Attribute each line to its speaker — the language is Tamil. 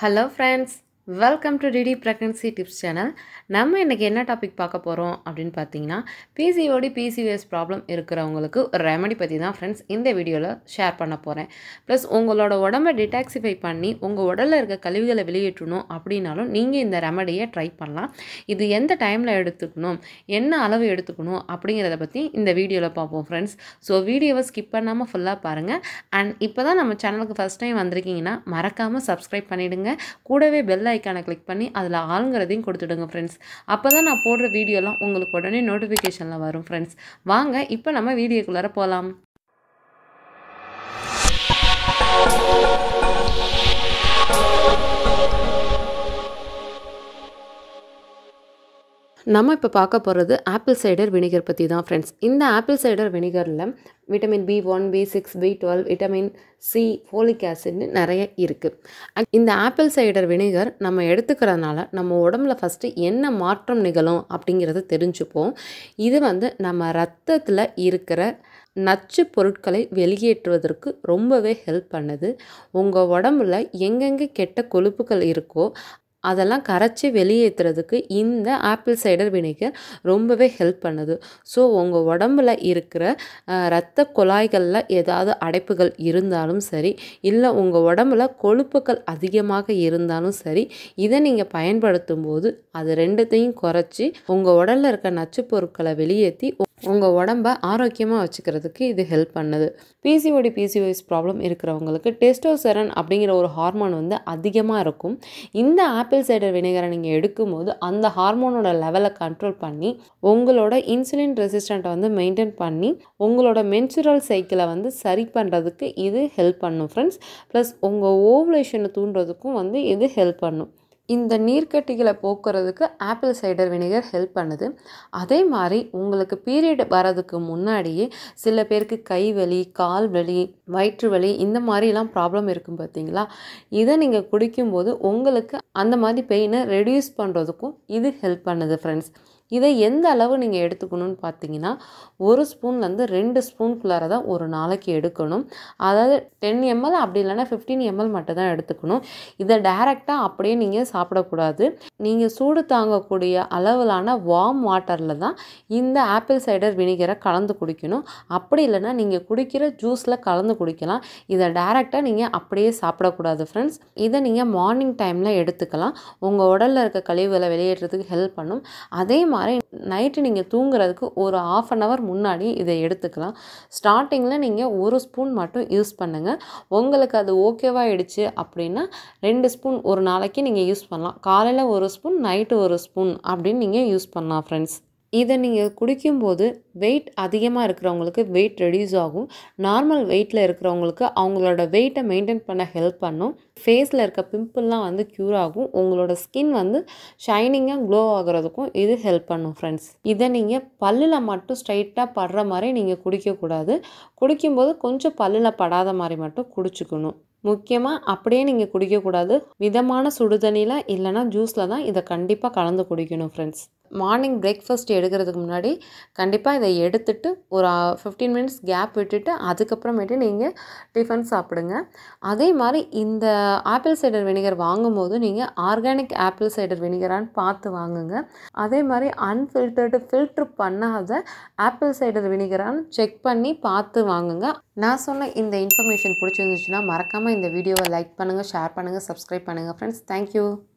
Speaker 1: hello friends welcome to DD pregnancy tips channel நம்ம இன்றைக்கி என்ன டாபிக் பார்க்க போகிறோம் அப்படின்னு பார்த்தீங்கன்னா பிசிஓடி பிசிஓஎஸ் ப்ராப்ளம் இருக்கிறவங்களுக்கு ஒரு ரெமெடி பற்றி தான் ஃப்ரெண்ட்ஸ் இந்த வீடியோவில் ஷேர் பண்ண போகிறேன் ப்ளஸ் உங்களோட உடம்பை டிடாக்சிஃபை பண்ணி உங்கள் உடலில் இருக்க கழிவுகளை வெளியேற்றணும் அப்படின்னாலும் நீங்கள் இந்த ரெமடியை ட்ரை பண்ணலாம் இது எந்த டைமில் எடுத்துக்கணும் என்ன அளவு எடுத்துக்கணும் அப்படிங்கிறத பற்றி இந்த வீடியோவில் பார்ப்போம் ஃப்ரெண்ட்ஸ் ஸோ வீடியோவை ஸ்கிப் பண்ணாமல் ஃபுல்லாக பாருங்கள் அண்ட் இப்போ தான் நம்ம சேனலுக்கு ஃபஸ்ட் டைம் வந்திருக்கீங்கன்னா மறக்காமல் சப்ஸ்கிரைப் பண்ணிவிடுங்க கூடவே பெல் ஐக்கானை கிளிக் பண்ணி அதில் ஆளுங்கிறதையும் கொடுத்துடுங்க ஃப்ரெண்ட்ஸ் அப்போ தான் நான் போடுற வீடியோலாம் உங்களுக்கு உடனே நோட்டிஃபிகேஷனில் வரும் ஃப்ரெண்ட்ஸ் வாங்க இப்போ நம்ம வீடியோக்குள்ளார போகலாம் நம்ம இப்போ பார்க்க போகிறது ஆப்பிள் சைடர் வினிகர் பற்றி தான் ஃப்ரெண்ட்ஸ் இந்த ஆப்பிள் சைடர் வினிகரில் vitamin B one B six B twelve vitamin C folic ஆசிட்னு நிறைய இருக்குது இந்த ஆப்பிள் சைடர் வினிகர் நம்ம எடுத்துக்கிறதுனால நம்ம உடம்புல ஃபஸ்ட்டு என்ன மாற்றம் நிகழும் அப்படிங்கிறத தெரிஞ்சுப்போம் இது வந்து நம்ம ரத்தத்தில் இருக்கிற நச்சு பொருட்களை வெளியேற்றுவதற்கு ரொம்பவே ஹெல்ப் பண்ணுது உங்கள் உடம்புல எங்கெங்கே கெட்ட கொழுப்புகள் இருக்கோ அதெல்லாம் கரைச்சி வெளியேற்றுறதுக்கு இந்த ஆப்பிள் சைடர் வினிகர் ரொம்பவே ஹெல்ப் பண்ணுது ஸோ உங்கள் உடம்புல இருக்கிற இரத்த குழாய்களில் ஏதாவது அடைப்புகள் இருந்தாலும் சரி இல்லை உங்கள் உடம்புல கொழுப்புகள் அதிகமாக இருந்தாலும் சரி இதை நீங்கள் பயன்படுத்தும் போது அது ரெண்டுத்தையும் குறைச்சி உங்கள் உடலில் இருக்க நச்சு பொருட்களை வெளியேற்றி உங்கள் உடம்ப ஆரோக்கியமாக வச்சுக்கிறதுக்கு இது ஹெல்ப் பண்ணுது பிசிஓடி பிசிஓஎஸ் ப்ராப்ளம் இருக்கிறவங்களுக்கு டெஸ்டோசெரன் அப்படிங்கிற ஒரு ஹார்மோன் வந்து அதிகமாக இருக்கும் இந்த ஆப்பிள் சைடர் வினைகரை நீங்கள் எடுக்கும்போது அந்த ஹார்மோனோட லெவலை கண்ட்ரோல் பண்ணி உங்களோட இன்சுலின் ரெசிஸ்டண்ட்டை வந்து மெயின்டைன் பண்ணி உங்களோட மென்சுரல் சைக்கிளை வந்து சரி பண்ணுறதுக்கு இது ஹெல்ப் பண்ணும் ஃப்ரெண்ட்ஸ் ப்ளஸ் உங்கள் ஓவலேஷனை தூண்டுறதுக்கும் வந்து இது ஹெல்ப் பண்ணும் இந்த நீர்க்கட்டிகளை போக்குறதுக்கு ஆப்பிள் சைடர் வினிகர் ஹெல்ப் பண்ணுது அதே மாதிரி உங்களுக்கு பீரியட் வரதுக்கு முன்னாடியே சில பேருக்கு கை வலி கால் வலி வயிற்று வலி இந்த மாதிரிலாம் ப்ராப்ளம் இருக்கும் பார்த்தீங்களா இதை நீங்கள் குடிக்கும்போது உங்களுக்கு அந்த மாதிரி பெயினை ரெடியூஸ் பண்ணுறதுக்கும் இது ஹெல்ப் பண்ணுது ஃப்ரெண்ட்ஸ் இதை எந்த அளவு நீங்கள் எடுத்துக்கணும்னு பார்த்தீங்கன்னா ஒரு ஸ்பூன்லேருந்து ரெண்டு ஸ்பூன்குள்ளார தான் ஒரு நாளைக்கு எடுக்கணும் அதாவது டென் எம்எல் அப்படி இல்லைன்னா ஃபிஃப்டீன் எம்எல் மட்டும் தான் எடுத்துக்கணும் இதை டைரெக்டாக அப்படியே நீங்கள் சாப்பிடக்கூடாது நீங்கள் சூடு தாங்கக்கூடிய அளவிலான வார்ம் வாட்டரில் தான் இந்த ஆப்பிள் சைடர் வினிகரை கலந்து குடிக்கணும் அப்படி இல்லைன்னா நீங்கள் குடிக்கிற ஜூஸில் கலந்து குடிக்கலாம் இதை டைரெக்டாக நீங்கள் அப்படியே சாப்பிடக்கூடாது ஃப்ரெண்ட்ஸ் இதை நீங்கள் மார்னிங் டைமில் எடுத்துக்கலாம் உங்கள் உடலில் இருக்க கழிவுகளை வெளியேற்றத்துக்கு ஹெல்ப் பண்ணும் அதே மாதிரி நைட்டு நீங்கள் தூங்குறதுக்கு ஒரு ஆஃப் அன் ஹவர் முன்னாடி இதை எடுத்துக்கலாம் ஸ்டார்டிங்கில் நீங்கள் ஒரு ஸ்பூன் மட்டும் யூஸ் பண்ணுங்கள் உங்களுக்கு அது ஓகேவாகிடுச்சு அப்படின்னா ரெண்டு ஸ்பூன் ஒரு நாளைக்கு நீங்கள் யூஸ் பண்ணலாம் காலையில் ஒரு ஸ்பூன் நைட்டு ஒரு ஸ்பூன் அப்படின்னு நீங்கள் யூஸ் பண்ணலாம் ஃப்ரெண்ட்ஸ் இதை நீங்கள் குடிக்கும்போது வெயிட் அதிகமாக இருக்கிறவங்களுக்கு வெயிட் ரெடியூஸ் ஆகும் நார்மல் வெயிட்டில் இருக்கிறவங்களுக்கு அவங்களோட வெயிட்டை மெயின்டைன் பண்ண ஹெல்ப் பண்ணும் ஃபேஸில் இருக்க பிம்பிள்லாம் வந்து க்யூர் ஆகும் உங்களோட ஸ்கின் வந்து ஷைனிங்காக க்ளோ ஆகிறதுக்கும் இது ஹெல்ப் பண்ணும் ஃப்ரெண்ட்ஸ் இதை நீங்கள் பல்லில் மட்டும் ஸ்ட்ரைட்டாக படுற மாதிரி நீங்கள் குடிக்கக்கூடாது குடிக்கும்போது கொஞ்சம் பல்லில் படாத மாதிரி மட்டும் குடிச்சுக்கணும் முக்கியமாக அப்படியே நீங்கள் குடிக்கக்கூடாது மிதமான சுடுதண்ணியில் இல்லைனா ஜூஸில் தான் இதை கண்டிப்பாக கலந்து குடிக்கணும் ஃப்ரெண்ட்ஸ் மார்னிங் பிரேக்ஃபாஸ்ட் எடுக்கிறதுக்கு முன்னாடி கண்டிப்பாக இதை எடுத்துட்டு ஒரு ஃபிஃப்டீன் மினிட்ஸ் கேப் விட்டுட்டு அதுக்கப்புறமேட்டு நீங்கள் டிஃபன் சாப்பிடுங்க அதே மாதிரி இந்த ஆப்பிள் சைடர் வினிகர் வாங்கும்போது நீங்கள் ஆர்கானிக் ஆப்பிள் சைடர் வினிகரான்னு பார்த்து வாங்குங்க அதே மாதிரி அன்ஃபில்டர்டு ஃபில்ட்ரு பண்ணாத ஆப்பிள் சைடர் வினிகரான்னு செக் பண்ணி பார்த்து வாங்குங்க நான் சொன்ன இந்த இன்ஃபர்மேஷன் பிடிச்சிருந்துச்சுன்னா மறக்காமல் இந்த வீடியோவை லைக் பண்ணுங்கள் ஷேர் பண்ணுங்கள் சப்ஸ்கிரைப் பண்ணுங்கள் ஃப்ரெண்ட்ஸ் தேங்க்யூ